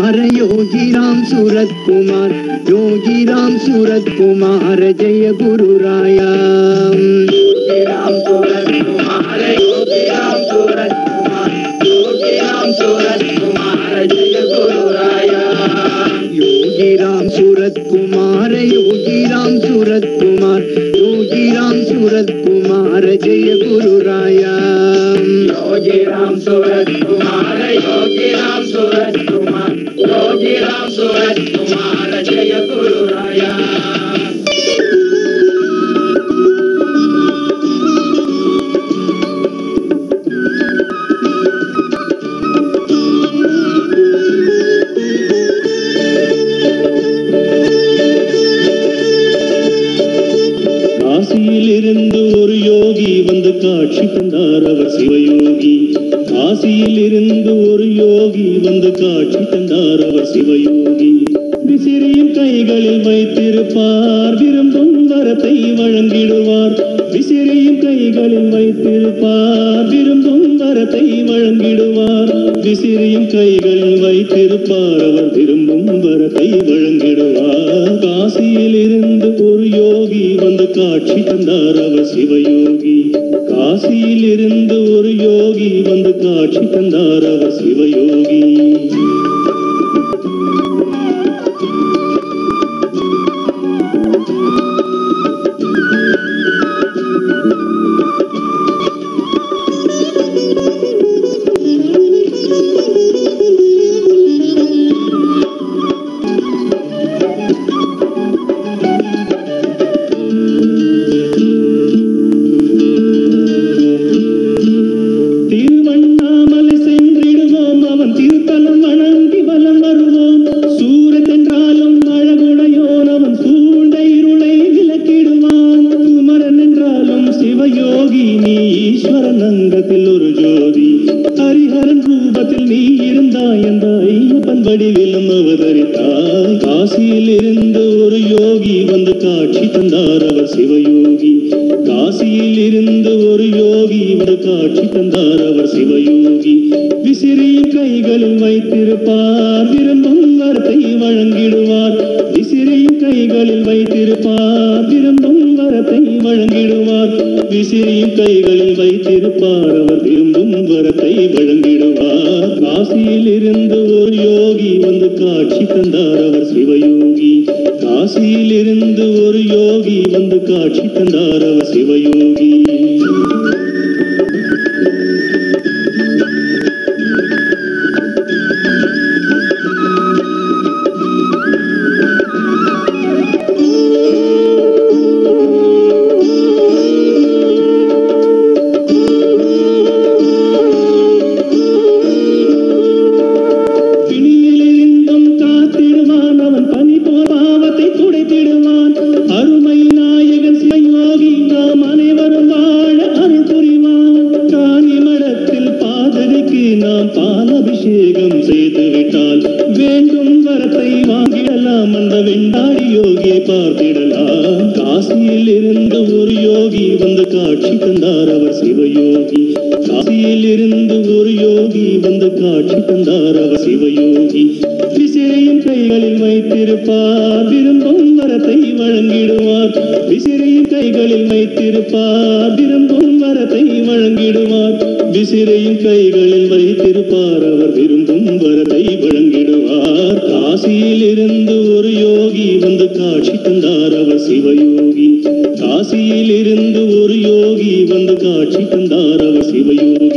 कुमार योगी राम सूरत कुमार योगी राम सूरत कुमार जय गुरु राया योगी राम सूरत कुमार योगी राम सूरत कुमार योगी राम सूरत कुमार जय गुरु राया योगी राम सूरत कुमार योगी राम सूरत कुमार योगी राम सूरत कुमार जय गुरु राया योगी राम सूरत कुमार योगी राम सूरत कुमार योगी राम सूरत कुमार जय गुरु राया காசியில் இருந்து ஒரு யோகி வந்து காட்சி தந்தார் அவர் சிவயோகி காசியில் இருந்து ஒரு யோகி வந்து காட்சி தந்தார் அவர் சிவயோகி விசிறியும் கைகளில் வைத்திருப்பார் விரும்பும் வரத்தை வழங்கிடுவார் விசிறியும் கைகளில் வைத்திருப்பார் விரும்பும் வரத்தை வழங்கிடுவார் விசிறியும் கைகளில் வைத்திருப்பார் அவர் விரும்பும் வரத்தை வழங்கிடுவார் காசியில் இருந்து ஒரு யோகி வந்து காட்சி தந்தார் அவர் சிவயோகி காசியில் இருந்து ஒரு யோகி வந்து காட்சி தந்தார் அவர் சிவயோகி திருவண்ணாமலை சென்றிடுவோம் அவன் திருத்தலம் வணங்கி வலம் வருவோம் சூரத்தென்றாலும் அழகுடையோன் அவன் சூழ்ந்த இருளை விலக்கிடுவான் குமரன் என்றாலும் சிவயோகி நீ ஈஸ்வரன் அங்கத்தில் ஒரு ஜோதி ஹரிஹரன் ரூபத்தில் நீ இருந்தாய் அந்த ஐயப்பன் வடிவிலும் அவதரித்தாய் காசியில் இருந்து ஒரு யோகி வந்து காட்சி தந்தார் அவர் சிவயோகி காசியில் இருந்து ஒரு யோகி வந்து காட்சி தந்தார் அவர் சிவயோகி விசிறியின் கைகளில் வைத்திருப்பார் விரும்பும் வரத்தை வழங்கிடுவார் விசிறியின் கைகளில் வைத்திருப்பார் விரும்பும் வரத்தை வழங்கிடுவார் விசிறியின் கைகளில் வைத்திருப்பார் அவர் விரும்பும் வரத்தை வழங்கிடுவார் காசியில் இருந்து ஒரு யோகி வந்து காட்சி தந்தார் அவர் சிவயோகி காசியில் இருந்து ஒரு யோகி வந்து காட்சி தந்தார் அவர் சிவயோகி பிணியிலிருந்தும் காத்திடுவான் அவன் பனி போர் பாவத்தை துடைத்திடுவான் அருமை நாயகன் சிவயோகி நாம் அனைவரும் வாழ அருள் புரிவான் காணி மடத்தில் பாதகைக்கு நாம் பால் அபிஷேகம் செய்து விட்டால் வேண்டும் வரத்தை வாங்கிடலாம் அந்த வெண்டாடி யோகியை பார்த்திடலாம் காசியில் இருந்து ஒரு யோகி வந்து காட்சி தந்தார் அவர் சிவயோகி காசியில் இருந்து ஒரு யோகி வந்து காட்சி தந்தார் அவர் சிவயோகி விசிறியின் கைகளில் வைத்திருப்பார் விரும்பும் வரத்தை வழங்கிடுவார் விசிறியின் கைகளில் வைத்திருப்பார் விரும்பும் வரத்தை வழங்கிடுவார் விசிறியின் கைகளில் வைத்திருப்பார் அவர் விரும்பும் வரத்தை வழங்கிடுவார் காசியில் இருந்து ஒரு யோகி வந்து காட்சி தந்தார் அவர் சிவயோகி காசியில் இருந்து ஒரு யோகி வந்து காட்சி தந்தார் அவர் சிவயோகி